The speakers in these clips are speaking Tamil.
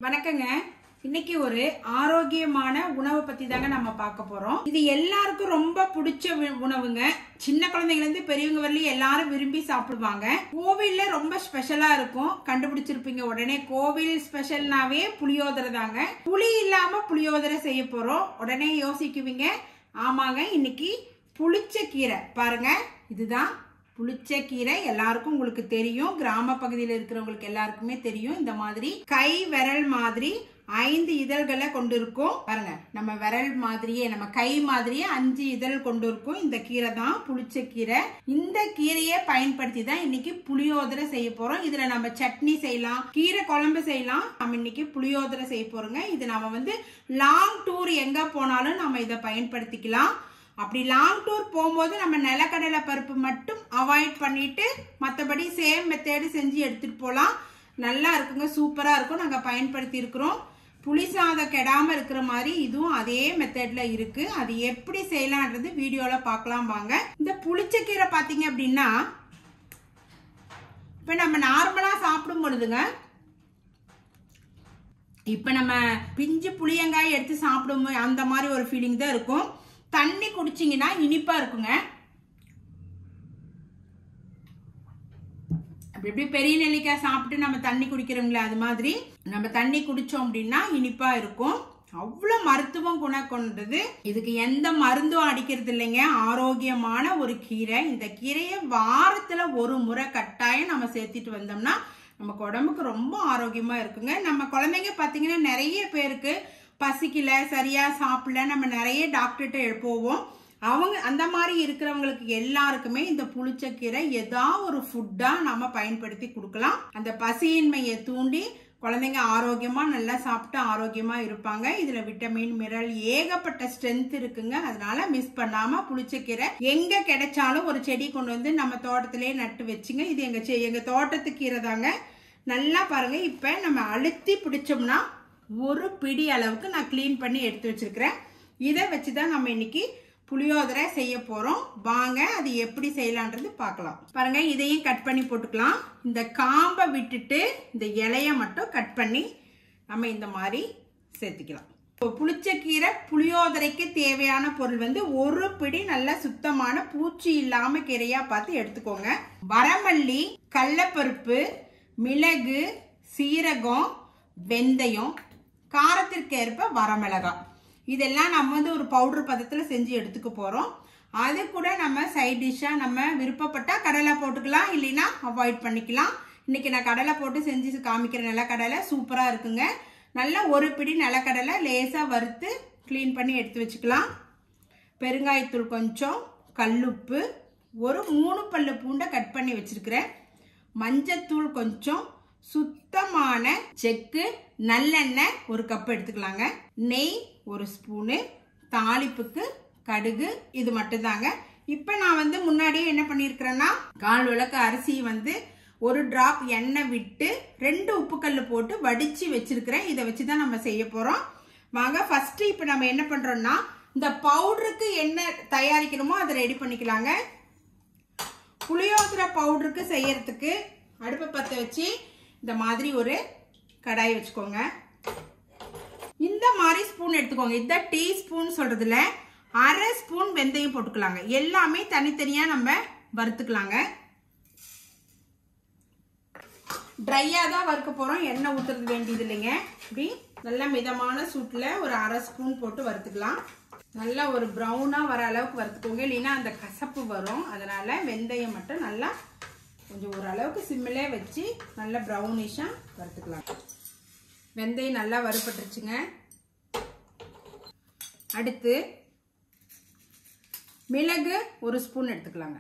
வணக்கங்க இன்னைக்கு ஒரு ஆரோக்கியமான உணவை பத்தி தாங்க நம்ம பார்க்க போறோம் இது எல்லாருக்கும் ரொம்ப பிடிச்ச வி- உணவுங்க சின்ன குழந்தைங்கல இருந்து பெரியவங்க வரலையும் எல்லாரும் விரும்பி சாப்பிடுவாங்க கோவில்ல ரொம்ப ஸ்பெஷலா இருக்கும் கண்டுபிடிச்சிருப்பீங்க உடனே கோவில் ஸ்பெஷல்னாவே புளியோதரை தாங்க புளி இல்லாம புளியோதரை செய்ய போறோம் உடனே யோசிக்குவீங்க ஆமாங்க இன்னைக்கு புளிச்ச கீரை பாருங்க இதுதான் புளிச்ச கீரை எல்லாருக்கும் உங்களுக்கு தெரியும் கிராம பகுதியில் இருக்கிறவங்களுக்கு எல்லாருக்குமே தெரியும் இந்த மாதிரி கை விரல் மாதிரி ஐந்து இதழ்களை கொண்டு இருக்கும் பாருங்க நம்ம விரல் மாதிரியே நம்ம கை மாதிரியே அஞ்சு இதழ் கொண்டு இருக்கும் இந்த கீரை தான் புளிச்ச கீரை இந்த கீரையை பயன்படுத்தி தான் இன்னைக்கு புளியோதரை செய்ய போறோம் இதுல நம்ம சட்னி செய்யலாம் கீரை குழம்பு செய்யலாம் நம்ம இன்னைக்கு புளியோதரை செய்ய போறோங்க இது நம்ம வந்து லாங் டூர் எங்க போனாலும் நம்ம இதை பயன்படுத்திக்கலாம் அப்படி லாங் டூர் போகும்போது நம்ம நிலக்கடலை பருப்பு மட்டும் அவாய்ட் பண்ணிட்டு மற்றபடி சேம் மெத்தேடு செஞ்சு எடுத்துட்டு போகலாம் நல்லா இருக்குங்க சூப்பராக இருக்கும் நாங்கள் பயன்படுத்தி இருக்கிறோம் புளி சாதம் கெடாம இருக்கிற மாதிரி இதுவும் அதே மெத்தட்ல இருக்கு அது எப்படி செய்யலான்றது வீடியோல பார்க்கலாம் வாங்க இந்த புளிச்சக்கீரை பார்த்தீங்க அப்படின்னா இப்போ நம்ம நார்மலா சாப்பிடும் பொழுதுங்க இப்போ நம்ம பிஞ்சு புளியங்காய் எடுத்து சாப்பிடும் அந்த மாதிரி ஒரு ஃபீலிங் தான் இருக்கும் தண்ணி குடிச்சிங்கன்னா இனிப்பா இருக்குங்க அப்படி இப்படி பெரிய நெல்லிக்காய் சாப்பிட்டு நம்ம தண்ணி குடிக்கிறோங்களே அது மாதிரி நம்ம தண்ணி குடிச்சோம் அப்படின்னா இனிப்பா இருக்கும் அவ்வளோ மருத்துவம் குணம் கொண்டது இதுக்கு எந்த மருந்தும் அடிக்கிறது இல்லைங்க ஆரோக்கியமான ஒரு கீரை இந்த கீரையை வாரத்துல ஒரு முறை கட்டாயம் நம்ம சேர்த்திட்டு வந்தோம்னா நமக்கு உடம்புக்கு ரொம்ப ஆரோக்கியமா இருக்குங்க நம்ம குழந்தைங்க பார்த்தீங்கன்னா நிறைய பேருக்கு பசிக்கல சரியா சாப்பிடல நம்ம நிறைய டாக்டர்கிட்ட போவோம் அவங்க அந்த மாதிரி இருக்கிறவங்களுக்கு எல்லாருக்குமே இந்த புளிச்சக்கீரை ஏதா ஒரு ஃபுட்டா நம்ம பயன்படுத்தி கொடுக்கலாம் அந்த பசியின்மையை தூண்டி குழந்தைங்க ஆரோக்கியமா நல்லா சாப்பிட்டு ஆரோக்கியமா இருப்பாங்க இதுல விட்டமின் மினரல் ஏகப்பட்ட ஸ்ட்ரென்த் இருக்குங்க அதனால மிஸ் பண்ணாம புளிச்சக்கீரை எங்க கிடைச்சாலும் ஒரு செடி கொண்டு வந்து நம்ம தோட்டத்திலேயே நட்டு வச்சுங்க இது எங்க செ- எங்க தோட்டத்து கீரை தாங்க நல்லா பாருங்க இப்ப நம்ம அழுத்தி பிடிச்சோம்னா ஒரு பிடி அளவுக்கு நான் க்ளீன் பண்ணி எடுத்து வச்சிருக்கிறேன் இதை வச்சு தான் நம்ம இன்னைக்கு புளியோதரை செய்ய போறோம் வாங்க அது எப்படி செய்யலான்றது பார்க்கலாம் பாருங்க இதையும் கட் பண்ணி போட்டுக்கலாம் இந்த காம்பை விட்டுட்டு இந்த இலைய மட்டும் கட் பண்ணி நம்ம இந்த மாதிரி சேர்த்துக்கலாம் இப்போ புளிச்சக்கீரை புளியோதரைக்கு தேவையான பொருள் வந்து ஒரு பிடி நல்ல சுத்தமான பூச்சி இல்லாம கீரையா பார்த்து எடுத்துக்கோங்க வரமல்லி கடலப்பருப்பு மிளகு சீரகம் வெந்தயம் காரத்திற்கு ஏற்ப வரமிளகாய் இதெல்லாம் நம்ம வந்து ஒரு பவுடர் பதத்தில் செஞ்சு எடுத்துக்க போகிறோம் அது கூட நம்ம சைட் டிஷ்ஷாக நம்ம விருப்பப்பட்டா கடலை போட்டுக்கலாம் இல்லைன்னா அவாய்ட் பண்ணிக்கலாம் இன்னைக்கு நான் கடலை போட்டு செஞ்சு காமிக்கிற நிலக்கடலை சூப்பராக இருக்குங்க நல்ல ஒரு பிடி நிலக்கடலை லேசாக வறுத்து க்ளீன் பண்ணி எடுத்து வச்சுக்கலாம் பெருங்காயத்தூள் கொஞ்சம் கல்லுப்பு ஒரு மூணு பல்லு பூண்டை கட் பண்ணி வச்சிருக்கிறேன் மஞ்சத்தூள் கொஞ்சம் சுத்தமான செக்கு நல்லெண்ணெய் ஒரு கப் எடுத்துக்கலாங்க நெய் ஒரு ஸ்பூனு தாளிப்புக்கு கடுகு இது மட்டும்தாங்க இப்போ நான் வந்து முன்னாடியே என்ன பண்ணியிருக்கிறேன்னா கால் விளக்கு அரிசி வந்து ஒரு டிராப் எண்ணெய் விட்டு ரெண்டு உப்புக்கல் போட்டு வடிச்சு வச்சிருக்கிறேன் இதை வச்சு தான் நம்ம செய்ய போகிறோம் வாங்க ஃபர்ஸ்ட் இப்போ நம்ம என்ன பண்ணுறோம்னா இந்த பவுடருக்கு என்ன தயாரிக்கணுமோ அதை ரெடி பண்ணிக்கலாங்க புளியோதரை பவுடருக்கு செய்யறதுக்கு அடுப்பை பற்ற வச்சு இந்த மாதிரி ஒரு கடாய் வச்சுக்கோங்க இந்த மாதிரி ஸ்பூன் எடுத்துக்கோங்க இதான் டீ ஸ்பூன் சொல்றதுல அரை ஸ்பூன் வெந்தயம் போட்டுக்கலாங்க எல்லாமே தனித்தனியா நம்ம வறுத்துக்கலாங்க ட்ரையாக தான் வறுக்க போகிறோம் எண்ணெய் ஊற்றுறது வேண்டியது இல்லைங்க இப்படி நல்ல மிதமான சூட்டில் ஒரு அரை ஸ்பூன் போட்டு வறுத்துக்கலாம் நல்லா ஒரு ப்ரௌனாக வர அளவுக்கு வறுத்துக்கோங்க இல்லைன்னா அந்த கசப்பு வரும் அதனால் வெந்தயம் மட்டும் நல்லா கொஞ்சம் ஓரளவுக்கு சிம்மிலே வச்சு நல்லா ப்ரௌனிஷாக வறுத்துக்கலாம் வெந்தயம் நல்லா வறுபட்டுருச்சுங்க அடுத்து மிளகு ஒரு ஸ்பூன் எடுத்துக்கலாங்க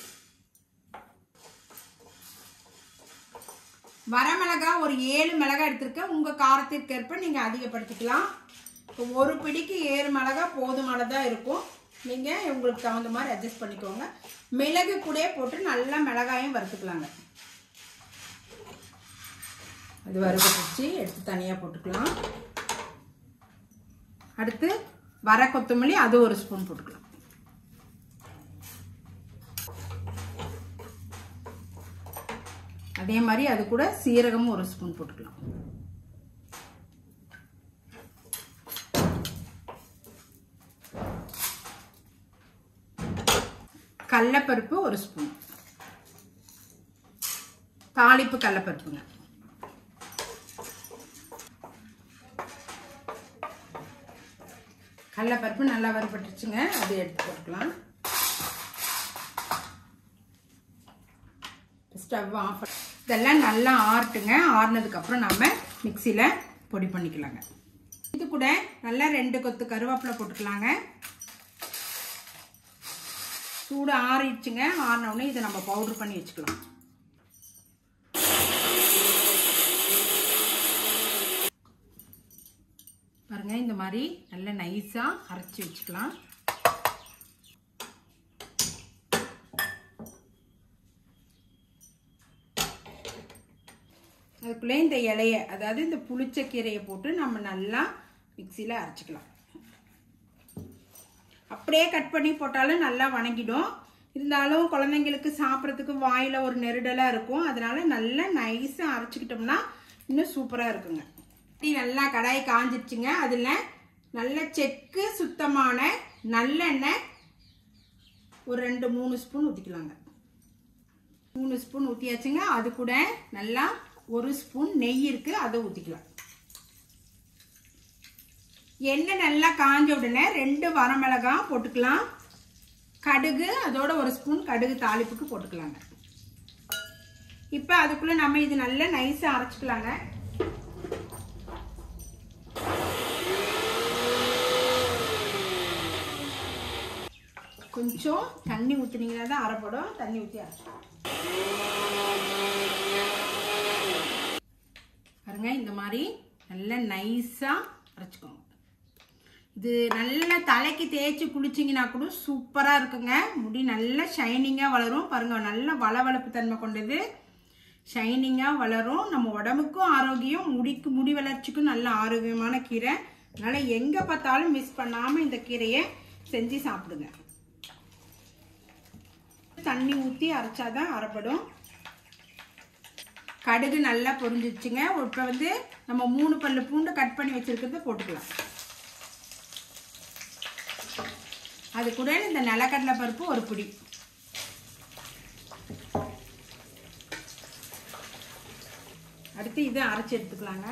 வரமிளகா ஒரு ஏழு மிளகா எடுத்திருக்கேன் உங்கள் காரத்திற்கு ஏற்ப நீங்கள் அதிகப்படுத்திக்கலாம் இப்போ ஒரு பிடிக்கு ஏழு மிளகா போதுமானதாக இருக்கும் நீங்கள் உங்களுக்கு தகுந்த மாதிரி அட்ஜஸ்ட் பண்ணிக்கோங்க மிளகு கூட போட்டு நல்லா மிளகாயும் வறுத்துக்கலாங்க அது வறுபட்டுச்சு எடுத்து தனியாக போட்டுக்கலாம் அடுத்து வர கொத்தமல்லி அது ஒரு ஸ்பூன் போட்டுக்கலாம் அதே மாதிரி அது கூட சீரகமும் ஒரு ஸ்பூன் போட்டுக்கலாம் கடலப்பருப்பு ஒரு ஸ்பூன் தாளிப்பு கடலப்பருப்புங்க கடலப்பருப்பு நல்லா வறுபட்டுருச்சுங்க அது எடுத்து போட்டுக்கலாம் ஸ்டவ் ஆஃப் இதெல்லாம் நல்லா ஆறட்டுங்க ஆறுனதுக்கப்புறம் நம்ம மிக்சியில் பொடி பண்ணிக்கலாங்க இது கூட நல்லா ரெண்டு கொத்து கருவேப்பிலை போட்டுக்கலாங்க சூடு ஆறிடுச்சுங்க ஆறினவுடனே இதை நம்ம பவுடர் பண்ணி வச்சுக்கலாம் பாருங்க இந்த மாதிரி நல்லா நைஸாக அரைச்சி வச்சுக்கலாம் அதுக்குள்ளே இந்த இலைய அதாவது இந்த புளிச்ச கீரையை போட்டு நம்ம நல்லா மிக்சியில் அரைச்சிக்கலாம் அப்படியே கட் பண்ணி போட்டாலும் நல்லா வணங்கிடும் இருந்தாலும் குழந்தைங்களுக்கு சாப்பிட்றதுக்கு வாயில் ஒரு நெருடலாக இருக்கும் அதனால நல்லா நைஸாக அரைச்சிக்கிட்டோம்னா இன்னும் சூப்பராக இருக்குங்க டீ நல்லா கடாய் காஞ்சிடுச்சுங்க அதில் நல்ல செக்கு சுத்தமான நல்லெண்ணெய் ஒரு ரெண்டு மூணு ஸ்பூன் ஊற்றிக்கலாங்க மூணு ஸ்பூன் ஊற்றியாச்சுங்க அது கூட நல்லா ஒரு ஸ்பூன் நெய் இருக்குது அதை ஊற்றிக்கலாம் எண்ணெய் நல்லா காஞ்ச உடனே ரெண்டு வரமிளகாய் போட்டுக்கலாம் கடுகு அதோட ஒரு ஸ்பூன் கடுகு தாளிப்புக்கு போட்டுக்கலாங்க இப்போ அதுக்குள்ளே நம்ம இது நல்லா நைஸாக அரைச்சிக்கலாங்க கொஞ்சம் தண்ணி ஊற்றுனீங்கன்னா தான் அரைப்படும் தண்ணி ஊற்றி அரைச்சிக்கலாம் பாருங்க இந்த மாதிரி நல்லா நைஸாக அரைச்சிக்கோங்க இது நல்லா தலைக்கு தேய்ச்சி குளிச்சிங்கன்னா கூட சூப்பராக இருக்குங்க முடி நல்லா ஷைனிங்காக வளரும் பாருங்கள் நல்ல வளவளப்பு தன்மை கொண்டது ஷைனிங்காக வளரும் நம்ம உடம்புக்கும் ஆரோக்கியம் முடிக்கு முடி வளர்ச்சிக்கும் நல்ல ஆரோக்கியமான கீரை அதனால் எங்கே பார்த்தாலும் மிஸ் பண்ணாமல் இந்த கீரையை செஞ்சு சாப்பிடுங்க தண்ணி ஊற்றி அரைச்சாதான் அரைப்படும் கடுகு நல்லா பொரிஞ்சிச்சுங்க இப்போ வந்து நம்ம மூணு பல்லு பூண்டு கட் பண்ணி வச்சுருக்கிறத போட்டுக்கலாம் அது கூட இந்த நிலக்கடலை பருப்பு ஒரு பிடி அடுத்து இதை அரைச்சி எடுத்துக்கலாங்க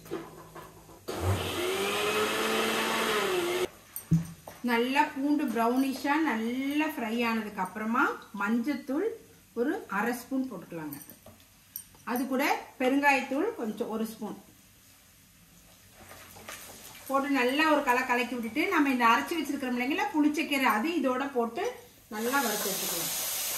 நல்லா பூண்டு ப்ரௌனிஷாக நல்லா ஃப்ரை ஆனதுக்கு அப்புறமா மஞ்சத்தூள் ஒரு அரை ஸ்பூன் போட்டுக்கலாங்க அது கூட பெருங்காயத்தூள் கொஞ்சம் ஒரு ஸ்பூன் போட்டு நல்லா ஒரு கலை கலக்கி விட்டுட்டு நம்ம இந்த அரைச்சி வச்சிருக்கிறோம் இல்லைங்களா புளிச்சக்கீரை அது இதோட போட்டு நல்லா வறுத்து எடுத்துக்கலாம்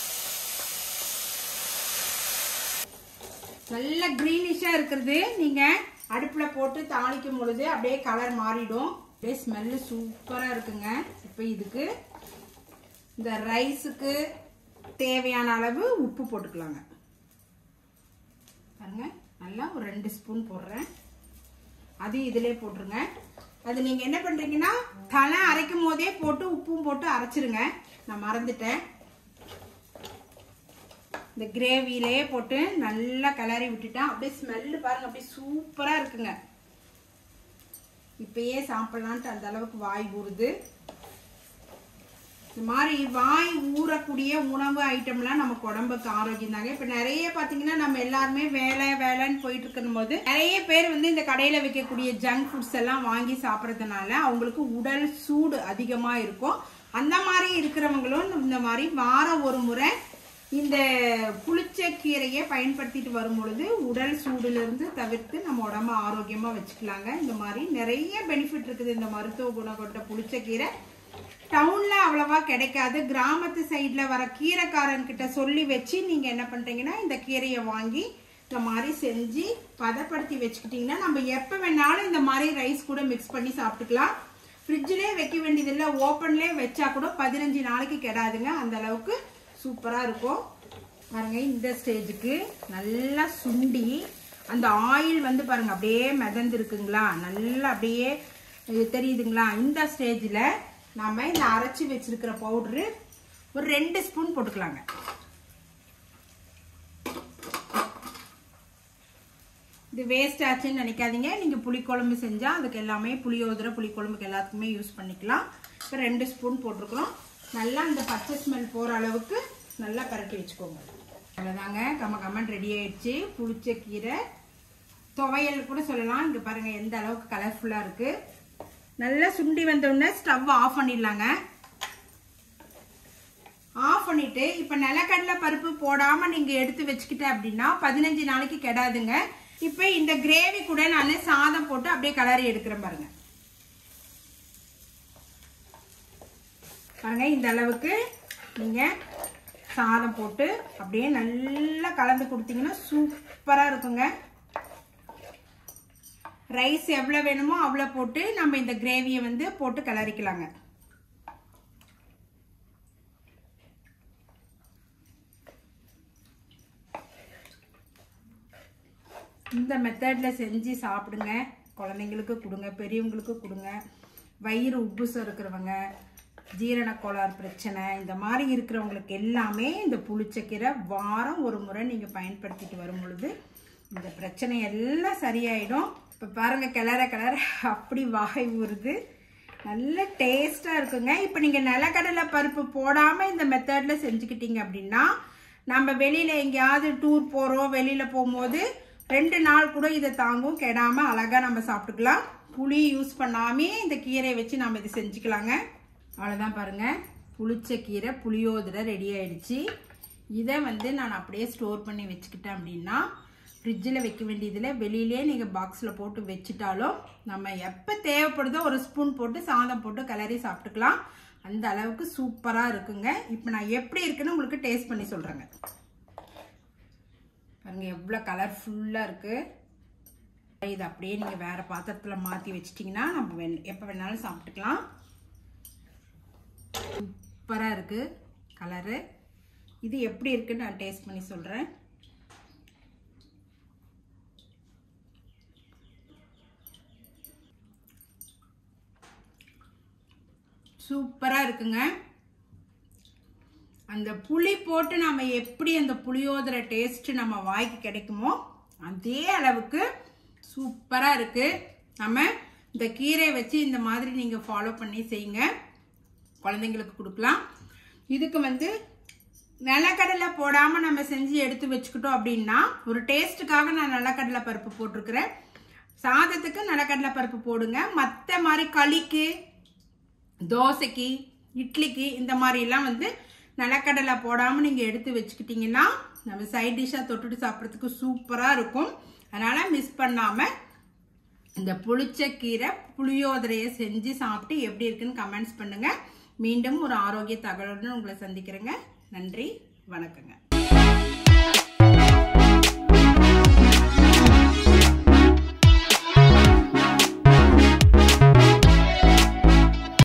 நல்ல க்ரீனிஷாக இருக்கிறது நீங்கள் அடுப்பில் போட்டு தாளிக்கும் பொழுது அப்படியே கலர் மாறிடும் அப்படியே ஸ்மெல்லு சூப்பராக இருக்குங்க இப்போ இதுக்கு இந்த ரைஸுக்கு தேவையான அளவு உப்பு போட்டுக்கலாங்க பாருங்க நல்லா ஒரு ரெண்டு ஸ்பூன் போடுறேன் அதையும் இதிலே போட்டுருங்க அது நீங்கள் என்ன பண்ணுறீங்கன்னா தலை அரைக்கும் போதே போட்டு உப்பும் போட்டு அரைச்சிருங்க நான் மறந்துட்டேன் இந்த கிரேவிலே போட்டு நல்லா கிளறி விட்டுட்டேன் அப்படியே ஸ்மெல்லு பாருங்க அப்படியே சூப்பராக இருக்குங்க இப்பயே சாப்பிட்லான்ட்டு அந்த அளவுக்கு வாய் ஊறுது இந்த மாதிரி வாய் ஊறக்கூடிய உணவு ஐட்டம்லாம் நமக்கு உடம்புக்கு ஆரோக்கியம் தாங்க இப்போ நிறைய பார்த்தீங்கன்னா நம்ம எல்லாருமே வேலை வேலைன்னு போயிட்டு இருக்கும் போது நிறைய பேர் வந்து இந்த கடையில் வைக்கக்கூடிய ஜங்க் ஃபுட்ஸ் எல்லாம் வாங்கி சாப்பிட்றதுனால அவங்களுக்கு உடல் சூடு அதிகமாக இருக்கும் அந்த மாதிரி இருக்கிறவங்களும் இந்த மாதிரி வாரம் ஒரு முறை இந்த புளிச்ச கீரையை பயன்படுத்திட்டு வரும் பொழுது உடல் சூடுலேருந்து தவிர்த்து நம்ம உடம்ப ஆரோக்கியமாக வச்சுக்கலாங்க இந்த மாதிரி நிறைய பெனிஃபிட் இருக்குது இந்த மருத்துவ குணம் கொண்ட புளிச்ச கீரை டவுன்ல அவ்வளவா கிடைக்காது கிராமத்து சைட்ல வர கீரைக்காரன் கிட்ட சொல்லி வச்சு நீங்க என்ன பண்றீங்கன்னா இந்த கீரையை வாங்கி இந்த மாதிரி செஞ்சு பதப்படுத்தி வச்சுக்கிட்டீங்கன்னா நம்ம எப்போ வேணாலும் இந்த மாதிரி ரைஸ் கூட மிக்ஸ் பண்ணி சாப்பிட்டுக்கலாம் ஃப்ரிட்ஜ்லேயே வைக்க வேண்டியதில்லை ஓப்பன்லேயே வச்சா கூட பதினஞ்சு நாளைக்கு கெடாதுங்க அந்த அளவுக்கு சூப்பராக இருக்கும் பாருங்க இந்த ஸ்டேஜுக்கு நல்லா சுண்டி அந்த ஆயில் வந்து பாருங்க அப்படியே மிதந்துருக்குங்களா நல்லா அப்படியே இது தெரியுதுங்களா இந்த ஸ்டேஜில் நம்ம இந்த அரைச்சி வச்சிருக்கிற பவுட்ரு ஒரு ரெண்டு ஸ்பூன் போட்டுக்கலாங்க இது வேஸ்ட் ஆச்சுன்னு நினைக்காதீங்க நீங்கள் புளிக்குழம்பு செஞ்சால் அதுக்கு எல்லாமே புளியோதரை புளிக்குழம்புக்கு எல்லாத்துக்குமே யூஸ் பண்ணிக்கலாம் இப்போ ரெண்டு ஸ்பூன் போட்டிருக்கிறோம் நல்லா இந்த பச்சை ஸ்மெல் போகிற அளவுக்கு நல்லா பரட்டி வச்சுக்கோங்க அவ்வளோதாங்க கம்ம கம்மன் ரெடி ஆயிடுச்சு புளிச்ச கீரை துவையல் கூட சொல்லலாம் இங்கே பாருங்க எந்த அளவுக்கு கலர்ஃபுல்லாக இருக்கு நல்லா சுண்டி வந்தோடனே ஸ்டவ் ஆஃப் பண்ணிடலாங்க ஆஃப் பண்ணிட்டு இப்போ நிலக்கடலை பருப்பு போடாம நீங்க எடுத்து வச்சுக்கிட்ட அப்படின்னா பதினஞ்சு நாளைக்கு கெடாதுங்க இப்போ இந்த கிரேவி கூட நான் சாதம் போட்டு அப்படியே கலரி எடுக்கிறேன் பாருங்க பாருங்க இந்த அளவுக்கு நீங்க சாதம் போட்டு அப்படியே நல்லா கலந்து கொடுத்தீங்கன்னா சூப்பரா இருக்குங்க ரைஸ் எவ்வளோ வேணுமோ அவ்வளோ போட்டு நம்ம இந்த கிரேவியை வந்து போட்டு கிளறிக்கலாங்க இந்த மெத்தடில் செஞ்சு சாப்பிடுங்க குழந்தைங்களுக்கு கொடுங்க பெரியவங்களுக்கு கொடுங்க வயிறு உப்புசம் இருக்கிறவங்க ஜீரண கோளாறு பிரச்சனை இந்த மாதிரி இருக்கிறவங்களுக்கு எல்லாமே இந்த புளிச்சக்கீரை வாரம் ஒரு முறை நீங்கள் பயன்படுத்திட்டு வரும் பொழுது இந்த பிரச்சனை எல்லாம் சரியாயிடும் இப்போ பாருங்க கிளற கிளற அப்படி வாய் ஊறுது நல்ல டேஸ்ட்டாக இருக்குங்க இப்போ நீங்கள் நிலக்கடலை பருப்பு போடாமல் இந்த மெத்தடில் செஞ்சுக்கிட்டீங்க அப்படின்னா நம்ம வெளியில் எங்கேயாவது டூர் போகிறோம் வெளியில் போகும்போது ரெண்டு நாள் கூட இதை தாங்கும் கெடாமல் அழகாக நம்ம சாப்பிட்டுக்கலாம் புளி யூஸ் பண்ணாமே இந்த கீரையை வச்சு நம்ம இது செஞ்சுக்கலாங்க அவ்வளோதான் பாருங்கள் புளிச்ச கீரை புளியோதரை ரெடி ஆயிடுச்சு இதை வந்து நான் அப்படியே ஸ்டோர் பண்ணி வச்சுக்கிட்டேன் அப்படின்னா ஃப்ரிட்ஜில் வைக்க வேண்டியதில் வெளியிலே நீங்கள் பாக்ஸில் போட்டு வச்சுட்டாலும் நம்ம எப்போ தேவைப்படுதோ ஒரு ஸ்பூன் போட்டு சாதம் போட்டு கிளறி சாப்பிட்டுக்கலாம் அந்த அளவுக்கு சூப்பராக இருக்குங்க இப்போ நான் எப்படி இருக்குன்னு உங்களுக்கு டேஸ்ட் பண்ணி சொல்கிறேங்க பாருங்க எவ்வளோ கலர்ஃபுல்லாக இருக்குது இது அப்படியே நீங்கள் வேறு பாத்திரத்தில் மாற்றி வச்சிட்டிங்கன்னா நம்ம வெ எப்போ வேணாலும் சாப்பிட்டுக்கலாம் சூப்பராக இருக்குது கலரு இது எப்படி இருக்குன்னு நான் டேஸ்ட் பண்ணி சொல்கிறேன் சூப்பராக இருக்குங்க அந்த புளி போட்டு நம்ம எப்படி அந்த புளியோதரை டேஸ்ட் நம்ம வாய்க்கு கிடைக்குமோ அதே அளவுக்கு சூப்பராக இருக்கு நம்ம இந்த கீரை வச்சு இந்த மாதிரி நீங்கள் ஃபாலோ பண்ணி செய்யுங்க குழந்தைங்களுக்கு கொடுக்கலாம் இதுக்கு வந்து நிலக்கடலை போடாமல் நம்ம செஞ்சு எடுத்து வச்சுக்கிட்டோம் அப்படின்னா ஒரு டேஸ்ட்டுக்காக நான் நிலக்கடலை பருப்பு போட்டிருக்கிறேன் சாதத்துக்கு நிலக்கடலை பருப்பு போடுங்க மற்ற மாதிரி களிக்கு தோசைக்கு இட்லிக்கு இந்த மாதிரிலாம் வந்து நிலக்கடலை போடாமல் நீங்கள் எடுத்து வச்சுக்கிட்டிங்கன்னா நம்ம சைட் டிஷ்ஷாக தொட்டுட்டு சாப்பிட்றதுக்கு சூப்பராக இருக்கும் அதனால் மிஸ் பண்ணாமல் இந்த புளிச்ச கீரை புளியோதரையை செஞ்சு சாப்பிட்டு எப்படி இருக்குன்னு கமெண்ட்ஸ் பண்ணுங்கள் மீண்டும் ஒரு ஆரோக்கிய தகவலுடன் உங்களை சந்திக்கிறேங்க நன்றி வணக்கங்க